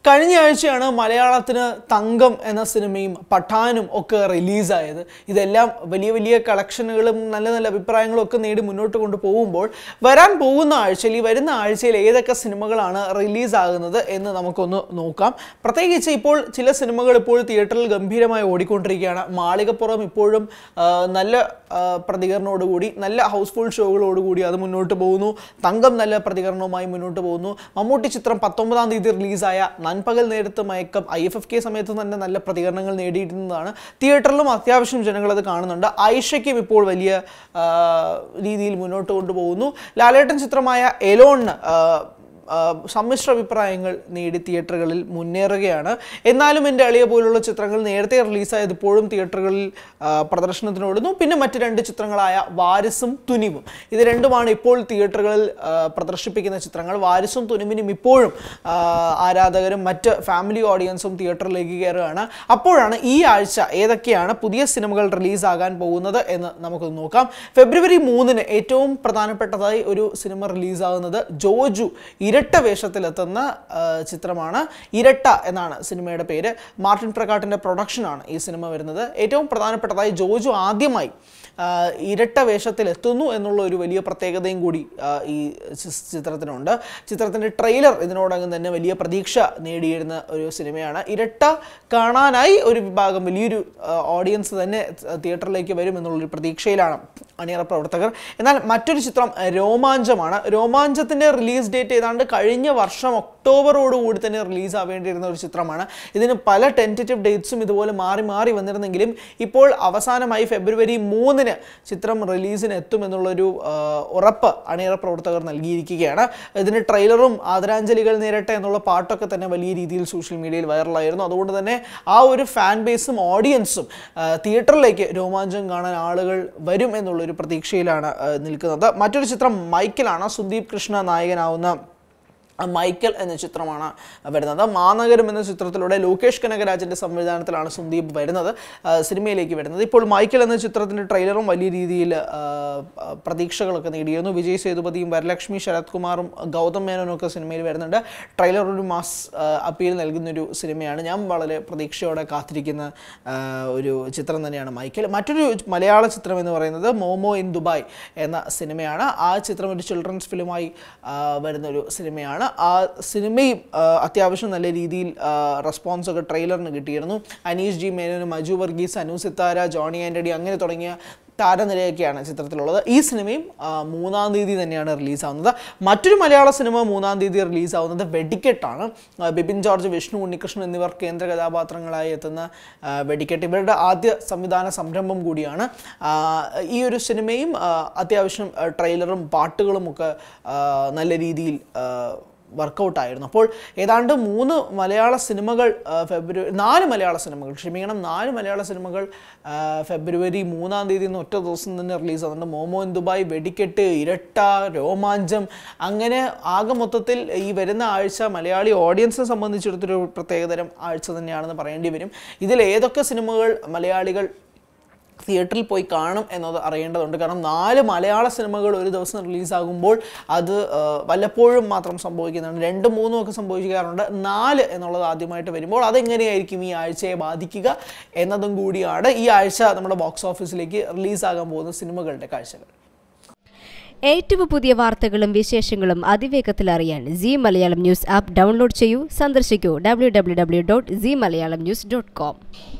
കഴിഞ്ഞ ആഴ്ചയാണ് മലയാളത്തിന് തങ്കം എന്ന സിനിമയും പഠാനും ഒക്കെ റിലീസായത് ഇതെല്ലാം വലിയ വലിയ കളക്ഷനുകളും നല്ല നല്ല അഭിപ്രായങ്ങളും ഒക്കെ നേടി മുന്നോട്ട് കൊണ്ടുപോകുമ്പോൾ വരാൻ പോകുന്ന ആഴ്ചയിൽ ഈ വരുന്ന ആഴ്ചയിൽ ഏതൊക്കെ സിനിമകളാണ് റിലീസാകുന്നത് എന്ന് നമുക്കൊന്ന് നോക്കാം പ്രത്യേകിച്ച് ഇപ്പോൾ ചില സിനിമകൾ ഇപ്പോൾ തിയേറ്ററിൽ ഗംഭീരമായി ഓടിക്കൊണ്ടിരിക്കുകയാണ് മാളികപ്പുറം ഇപ്പോഴും ആ, നല്ല ആ, പ്രതികരണത്തോടുകൂടി നല്ല ഹൗസ്ഫുൾ ഷോകളോടുകൂടി അത് മുന്നോട്ട് പോകുന്നു തങ്കം നല്ല പ്രതികരണവുമായി മുന്നോട്ട് പോകുന്നു മമ്മൂട്ടി ചിത്രം പത്തൊമ്പതാം തീയതി റിലീസായ Nanpakal Nerathu Mayakkam I F F K സമയത്ത് തന്നെ നല്ല പ്രതികരണങ്ങൾ നേടിയിരുന്നതാണ് തിയേറ്ററിലും അത്യാവശ്യം ജനങ്ങൾ അത് കാണുന്നുണ്ട് ഐഷയ്ക്കും ഇപ്പോൾ വലിയ ആ, രീതിയിൽ മുന്നോട്ട് കൊണ്ടുപോകുന്നു ലാലേട്ടൻ ചിത്രമായ എലോണിന് ആ, ആ, സമ്മിശ്ര അഭിപ്രായങ്ങൾ നേടി തിയേറ്ററുകളിൽ മുന്നേറുകയാണ് എന്നാലും എൻ്റെ അളിയ പോലുള്ള ചിത്രങ്ങൾ നേരത്തെ റിലീസായത് ഇപ്പോഴും തിയേറ്ററുകളിൽ ആ, പ്രദർശനത്തിനോടുന്നു പിന്നെ മറ്റ് രണ്ട് ചിത്രങ്ങളായ വാരിസും തുനിവും ഇത് രണ്ടുമാണ് ഇപ്പോൾ തിയേറ്ററുകളിൽ ആ, പ്രദർശിപ്പിക്കുന്ന ചിത്രങ്ങൾ വാരിസും തുനിവിനും ഇപ്പോഴും ആ, ആരാധകരും മറ്റ് ഫാമിലി ഓഡിയൻസും തിയേറ്ററിലേക്ക് കയറുകയാണ് അപ്പോഴാണ് ഈ ആഴ്ച ഏതൊക്കെയാണ് പുതിയ സിനിമകൾ റിലീസാകാൻ പോകുന്നത് എന്ന് നമുക്ക് നോക്കാം ഫെബ്രുവരി മൂന്നിന് ഏറ്റവും പ്രധാനപ്പെട്ടതായി ഒരു സിനിമ റിലീസാകുന്നത് ജോജു ഇരട്ട വേഷത്തിലെത്തുന്ന ആ, ചിത്രമാണ് ഇരട്ട എന്നാണ് സിനിമയുടെ പേര് മാർട്ടിൻ പ്രകാട്ടിൻ്റെ പ്രൊഡക്ഷനാണ് ഈ സിനിമ വരുന്നത് ഏറ്റവും പ്രധാനപ്പെട്ടതായി ജോജു ആദ്യമായി ആ, ഇരട്ട വേഷത്തിൽ എത്തുന്നു എന്നുള്ള ഒരു വലിയ പ്രത്യേകതയും കൂടി ആ, ഈ ചി- ചിത്രത്തിനുണ്ട് ചിത്രത്തിൻ്റെ ട്രെയിലർ ഇതിനോടകം തന്നെ വലിയ പ്രതീക്ഷ നേടിയിരുന്ന ഒരു സിനിമയാണ് ഇരട്ട കാണാനായി ഒരു വിഭാഗം വലിയൊരു ഓഡിയൻസ് തന്നെ തിയേറ്ററിലേക്ക് വരും എന്നുള്ളൊരു പ്രതീക്ഷയിലാണ് അണിയറ പ്രവർത്തകർ എന്നാൽ മറ്റൊരു ചിത്രം രോമാഞ്ചമാണ് രോമാഞ്ചത്തിൻ്റെ റിലീസ് ഡേറ്റ് ഏതാണ്ട് കഴിഞ്ഞ വർഷം ഒക്ടോബറോടുകൂടി തന്നെ റിലീസ് ആവേണ്ടിയിരുന്ന ഒരു ചിത്രമാണ് ഇതിന് പല ടെൻറ്റേറ്റീവ് ഡേറ്റ്സും ഇതുപോലെ മാറി മാറി വന്നിരുന്നെങ്കിലും ഇപ്പോൾ അവസാനമായി ഫെബ്രുവരി മൂന്നിന് ചിത്രം റിലീസിന് എത്തുമെന്നുള്ളൊരു ആ, ഉറപ്പ് അണിയറ പ്രവർത്തകർ നൽകിയിരിക്കുകയാണ് ഇതിന് ട്രെയിലറും ആദരാഞ്ജലികൾ നേരട്ടെ എന്നുള്ള പാട്ടൊക്കെ തന്നെ വലിയ രീതിയിൽ സോഷ്യൽ മീഡിയയിൽ വൈറലായിരുന്നു അതുകൊണ്ട് തന്നെ ആ ഒരു ഫാൻ ബേസും ഓഡിയൻസും ആ, തിയേറ്ററിലേക്ക് രോമാഞ്ചം കാണാൻ ആളുകൾ വരും എന്നുള്ളൊരു പ്രതീക്ഷയിലാണ് ആ, നിൽക്കുന്നത് മറ്റൊരു ചിത്രം മൈക്കിലാണ് സുദീപ് കൃഷ്ണ നായകനാവുന്ന ആ മൈക്കൽ എന്ന ചിത്രമാണ് വരുന്നത് മാനഗരം എന്ന ചിത്രത്തിലൂടെ ലോകേഷ് കനകരാജൻ്റെ സംവിധാനത്തിലാണ് സന്ദീപ് വരുന്നത് ആ, സിനിമയിലേക്ക് വരുന്നത് ഇപ്പോൾ മൈക്കൽ എന്ന ചിത്രത്തിൻ്റെ ട്രെയിലറും വലിയ രീതിയിൽ ആ, ആ, പ്രതീക്ഷകളൊക്കെ നേടിയിരുന്നു വിജയ് സേതുപതിയും വരലക്ഷ്മി ശരത് കുമാറും ഗൗതം മേനോനും ഒക്കെ സിനിമയിൽ വരുന്നുണ്ട് ട്രെയിലർ ഒരു മാസ് അപ്പീൽ നൽകുന്നൊരു സിനിമയാണ് ഞാൻ വളരെ പ്രതീക്ഷയോടെ കാത്തിരിക്കുന്ന ആ, ഒരു ചിത്രം തന്നെയാണ് മൈക്കൽ മറ്റൊരു മലയാള ചിത്രം എന്ന് പറയുന്നത് മോമോ ഇൻ ദുബായ് എന്ന സിനിമയാണ് ആ ചിത്രം ഒരു ചിൽഡ്രൻസ് ഫിലിമായി ആ, വരുന്നൊരു സിനിമയാണ് ആ സിനിമയും ആ, അത്യാവശ്യം നല്ല രീതിയിൽ റെസ്പോൺസ് ഒക്കെ ട്രെയിലറിന് കിട്ടിയിരുന്നു അനീഷ് ജി മേനോനും മജു വർഗീസ് അനു സിത്താര ജോണി ആൻ്റണി അങ്ങനെ തുടങ്ങിയ താരനിരയൊക്കെയാണ് ചിത്രത്തിലുള്ളത് ഈ സിനിമയും ആ, മൂന്നാം തീയതി തന്നെയാണ് റിലീസാവുന്നത് മറ്റൊരു മലയാള സിനിമ മൂന്നാം തീയതി റിലീസാവുന്നത് വെടിക്കെട്ടാണ് ആ, ബിപിൻ ജോർജ് വിഷ്ണു ഉണ്ണികൃഷ്ണൻ എന്നിവർ കേന്ദ്ര കഥാപാത്രങ്ങളായി എത്തുന്ന ആ, വെടിക്കെട്ട് ഇവരുടെ ആദ്യ സംവിധാന സംരംഭം കൂടിയാണ് ആ, ഈ ഒരു സിനിമയും ആ, അത്യാവശ്യം ആ, ട്രെയിലറും പാട്ടുകളും ഒക്കെ ആ, നല്ല രീതിയിൽ ആ, വർക്കൗട്ടായിരുന്നു അപ്പോൾ ഏതാണ്ട് മൂന്ന് മലയാള സിനിമകൾ ആ, ഫെബ്രുവരി നാല് മലയാള സിനിമകൾ ക്ഷമിക്കണം നാല് മലയാള സിനിമകൾ ആ, ഫെബ്രുവരി മൂന്നാം തീയതി നിന്ന് ഒറ്റ ദിവസം തന്നെ റിലീസ് ആകുന്നുണ്ട് മോമോ ഇൻ ദുബായ് വെടിക്കെട്ട് ഇരട്ട രോമാഞ്ചം അങ്ങനെ ആകെ മൊത്തത്തിൽ ഈ വരുന്ന ആഴ്ച മലയാളി ഓഡിയൻസിനെ സംബന്ധിച്ചിടത്തൊരു പ്രത്യേകതരം ആഴ്ച തന്നെയാണെന്ന് പറയേണ്ടി വരും ഇതിൽ ഏതൊക്കെ സിനിമകൾ മലയാളികൾ തിയേറ്ററിൽ പോയി കാണും എന്നത് അറിയേണ്ടതുണ്ട് കാരണം നാല് മലയാള സിനിമകൾ ഒരു ദിവസം റിലീസാകുമ്പോൾ അത് ആ, വല്ലപ്പോഴും മാത്രം സംഭവിക്കുന്നതാണ് രണ്ടും മൂന്നും ഒക്കെ സംഭവിക്കാറുണ്ട് നാല് എന്നുള്ളത് ആദ്യമായിട്ട് വരുമ്പോൾ അതെങ്ങനെയായിരിക്കും ഈ ആഴ്ചയെ ബാധിക്കുക എന്നതും കൂടിയാണ് ഈ ആഴ്ച നമ്മുടെ ബോക്സ് ഓഫീസിലേക്ക് റിലീസാകാൻ പോകുന്ന സിനിമകളുടെ കാഴ്ചകൾ ഏറ്റവും പുതിയ വാർത്തകളും വിശേഷങ്ങളും അതിവേഗത്തിൽ അറിയാൻ Zee Malayalam news app download ചെയ്യൂ സന്ദർശിക്കൂ W W W dot Zee Malayalam news dot com